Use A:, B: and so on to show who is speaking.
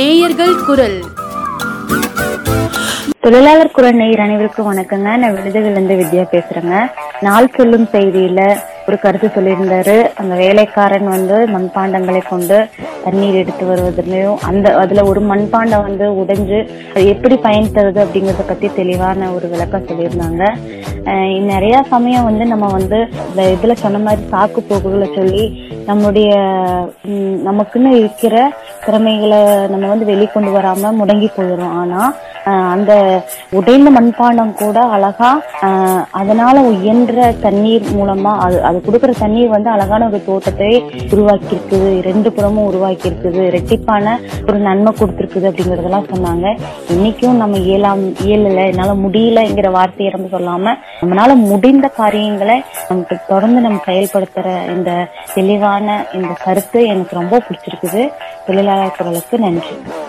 A: நேயர்கள் குரல்
B: தொழிலாளர் குரல் நேயர் அனைவருக்கும் வணக்கங்க நான் விருதுகளிலிருந்து வித்யா பேசுறேங்க நாள் சொல்லும் செய்தியில ஒரு கருத்து சொல்லியிருந்தாரு அந்த வேலைக்காரன் வந்து மண்பாண்டங்களை கொண்டு தண்ணீர் எடுத்து வருவதிலையும் அந்த அதுல ஒரு மண்பாண்டம் வந்து உடைஞ்சு அது எப்படி பயன் தருது அப்படிங்கறத பத்தி தெளிவான ஒரு விளக்கம் சொல்லியிருந்தாங்க அஹ் நிறைய சமயம் வந்து நம்ம வந்து இந்த இதுல சொன்ன மாதிரி சாக்கு போக்குகளை சொல்லி நம்முடைய ம், நமக்குன்னு இருக்கிற திறமைகளை நம்ம வந்து வெளிக்கொண்டு வராம முடங்கி போயிடும் ஆனா ஆஹ் அந்த உடைந்த மண்பாண்டம் கூட அழகா ஆஹ் அதனால இயன்ற தண்ணீர் மூலமா அது அது கொடுக்குற தண்ணீர் வந்து அழகான ஒரு தோட்டத்தை உருவாக்கி இருக்குது ரெண்டு புறமும் உருவாக்கி இருக்குது ரெட்டிப்பான ஒரு நன்மை கொடுத்துருக்குது அப்படிங்கறதெல்லாம் சொன்னாங்க இன்னைக்கும் நம்ம இயலாம் இயலல என்னால முடியலங்கிற வார்த்தையை நம்ம சொல்லாம நம்மளால முடிந்த காரியங்களை நமக்கு தொடர்ந்து நம்ம செயல்படுத்துற இந்த தெளிவான இந்த கருத்து எனக்கு ரொம்ப பிடிச்சிருக்குது தொழிலாளர் குரலுக்கு நன்றி